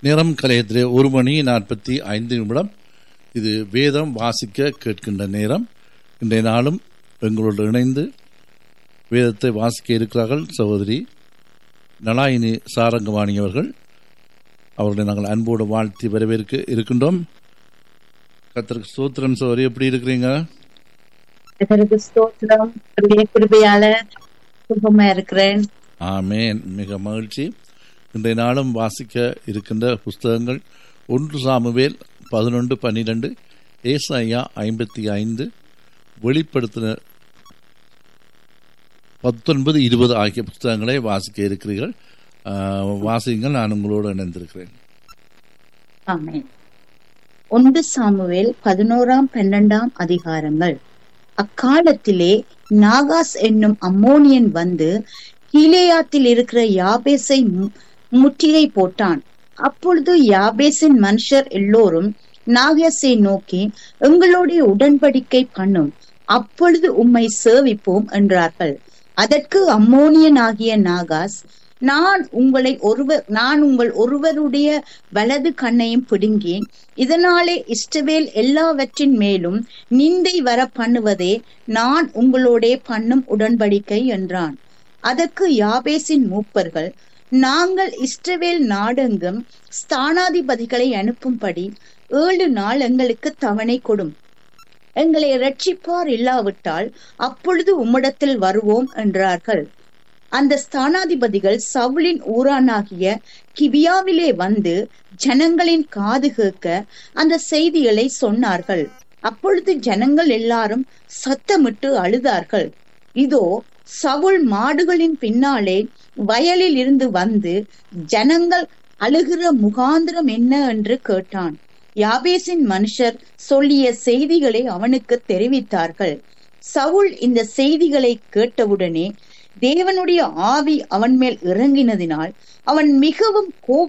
நேரம் கலையத்திலே ஒரு மணி நாற்பத்தி ஐந்து நிமிடம் இது வேதம் வாசிக்க கேட்கின்ற நேரம் இன்றைய நாளும் எங்களோடு இணைந்து வேதத்தை வாசிக்க இருக்கிறார்கள் சகோதரி நலாயினி சாரங்கவாணி அவர்கள் அவர்களை நாங்கள் அன்போடு வாழ்த்தி வரவேற்க இருக்கின்றோம் கத்தருக்கு சோத்திரம் சோதரி எப்படி இருக்கிறீங்க கர்த்தருக்கு ஸ்தோத்திரம் அவருடைய கிருபையால சுகமா இருக்கிறேன் ஆமேன் மிக மகிழ்ச்சி இன்றைய நாளும் வாசிக்க இருக்கின்ற புஸ்தகங்கள் ஒன்று சாமுவேல் பதினொன்று பன்னிரெண்டு ஏசாயா ஐம்பத்தி ஐந்து வெளிப்படுத்தின பத்தொன்பது இருபது ஆகிய புஸ்தகங்களை வாசிக்க இருக்கிறீர்கள் ஆஹ், வாசியுங்கள் நான் உங்களோடு இணைந்திருக்கிறேன் ஆமென் ஒன்று சாமுவேல் பதினோராம் பன்னெண்டாம் அதிகாரங்கள் அக்காலத்திலே நாகாஸ் என்னும் அம்மோனியன் வந்து கீலேயாத்தில் இருக்கிற யாபேசை மு- முற்றுகை போட்டான் அப்பொழுது யாபேசின் மனுஷர் எல்லோரும் நாகாஸை நோக்கி எங்களுடைய உடன்படிக்கை பண்ணும் அப்பொழுது உம்மை சேவிப்போம் என்றார்கள் அதற்கு அம்மோனியன் ஆகிய நாகாஸ் நான் உங்களை ஒருவர் நான் உங்கள் ஒருவருடைய வலது கண்ணையும் பிடுங்கி இதனாலே இஷ்டவேல் எல்லாவற்றின் மேலும் நிந்தை வர பண்ணுவதே நான் உங்களோடே பண்ணும் உடன்படிக்கை என்றான் அதற்கு யாபேசின் மூப்பர்கள் நாங்கள் இஸ்ரவேல் நாடெங்கும் ஸ்தானாதிபதிகளை அனுப்பும்படி ஏழு நாள் எங்களுக்கு தவணை கொடும் எங்களை ரட்சிப்பார் இல்லாவிட்டால் அப்பொழுது உம்மிடத்தில் வருவோம் என்றார்கள் அந்த ஸ்தானாதிபதிகள் சவுலின் ஊரானாகிய கிபியாவிலே வந்து ஜனங்களின் காது கேட்க அந்த செய்திகளை சொன்னார்கள் அப்பொழுது ஜனங்கள் எல்லாரும் சத்தமிட்டு அழுதார்கள் இதோ சவுல் மாடுகளின் பின்னாலே வயலில் இருந்து வந்து ஜனங்கள் அழுகிற முகாந்திரம் என்ன என்று கேட்டான் யாபேசின் மனுஷர் சொல்லிய செய்திகளை அவனுக்கு தெரிவித்தார்கள் சவுல் இந்த செய்திகளை கேட்டவுடனே தேவனுடைய ஆவி அவன் மேல் இறங்கினதினால் அவன் மிகவும்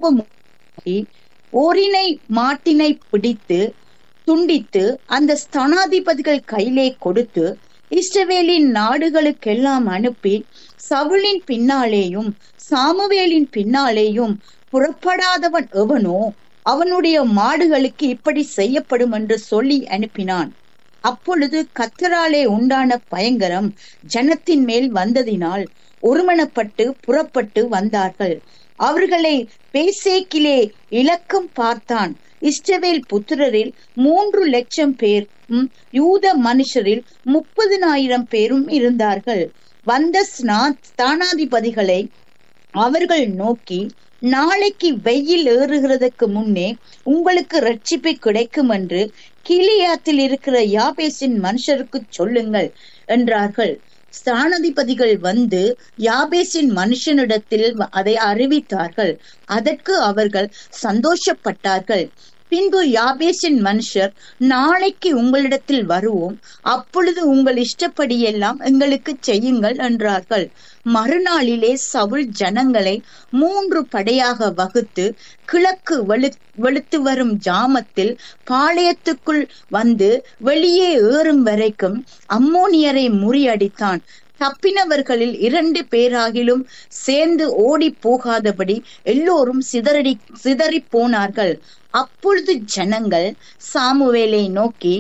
கோபமாகி ஓரினை மாட்டினை பிடித்து துண்டித்து அந்த ஸ்தனாதிபதிகள் கையிலே கொடுத்து இஸ்ரவேலின் நாடுகளுக்கெல்லாம் அனுப்பி சவுலின் பின்னாலேயும் சாமுவேலின் பின்னாலேயும் புறப்படாதவன் எவனோ அவனுடைய மாடுகளுக்கு இப்படி செய்யப்படும் என்று சொல்லி அனுப்பினான் அப்பொழுது கத்தராலே உண்டான பயங்கரம் ஜனத்தின் மேல் வந்ததினால் ஒருமனப்பட்டு புறப்பட்டு வந்தார்கள் அவர்களை பேசேக்கிலே இலக்கம் பார்த்தான் இஸ்ரவேல் புத்திரரில் மூன்று லட்சம் பேர் யூத மனுஷரில் முப்பதினாயிரம் பேரும் இருந்தார்கள் வந்த ஸ்நா- ஸ்தானாதிபதிகளை அவர்கள் நோக்கி நாளைக்கு வெயில் ஏறுகிறதுக்கு முன்னே உங்களுக்கு ரட்சிப்பு கிடைக்கும் என்று கீலியாத்தில் இருக்கிற யாபேசின் மனுஷருக்கு சொல்லுங்கள் என்றார்கள் ஸ்தானாதிபதிகள் வந்து யாபேசின் மனுஷனிடத்தில் அதை அறிவித்தார்கள் அதற்கு அவர்கள் சந்தோஷப்பட்டார்கள் பின்பு யாபேசின் மனுஷர் நாளைக்கு உங்களிடத்தில் வருவோம் அப்பொழுது உங்கள் இஷ்டப்படியெல்லாம் எங்களுக்கு செய்யுங்கள் என்றார்கள் மறுநாளிலே சவுல் ஜனங்களை மூன்று படையாக வகுத்து கிழக்கு வெளு வெளுத்து வரும் ஜாமத்தில் பாளையத்துக்குள் வந்து வெளியே ஏறும் வரைக்கும் அம்மோனியரை முறியடித்தான் தப்பினவர்களில் இரண்டு பேராகிலும் சேர்ந்து ஓடி போகாதபடி எல்லோரும் சிதறடி சிதறி போனார்கள் அப்பொழுது ஜனங்கள் சாமுவேலை நோக்கி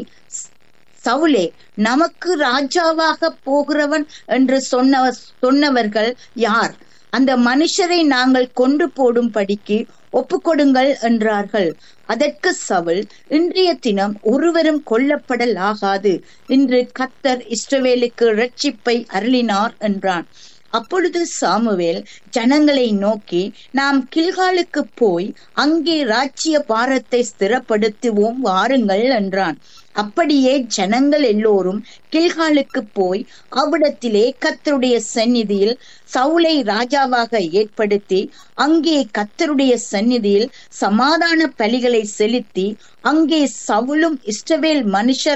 சவுலே நமக்கு ராஜாவாக போகிறவன் என்று சொன்ன சொன்னவர்கள் யார் அந்த மனுஷரை நாங்கள் கொண்டு போடும்படிக்கு ஒப்புக்கொடுங்கள் என்றார்கள் அதற்கு சவுல் இன்றைய தினம் ஒருவரும் கொல்லப்படல் ஆகாது இன்று கத்தர் இஸ்ரவேலுக்கு ரட்சிப்பை அருளினார் என்றான் அப்பொழுது சாமுவேல் ஜனங்களை நோக்கி நாம் கில்காலுக்கு போய் அங்கே ராஜ்ய பாரத்தை ஸ்திரப்படுத்துவோம் வாருங்கள் என்றான் அப்படியே ஜனங்கள் எல்லோரும் கில்காலுக்கு போய் அவ்விடத்திலே கத்தருடைய சந்நிதியில் சவுலை ராஜாவாக ஏற்படுத்தி அங்கே கத்தருடைய சந்நிதியில் சமாதான பலிகளை செலுத்தி அங்கே சவுலும் இஸ்ரவேல் மனுஷர்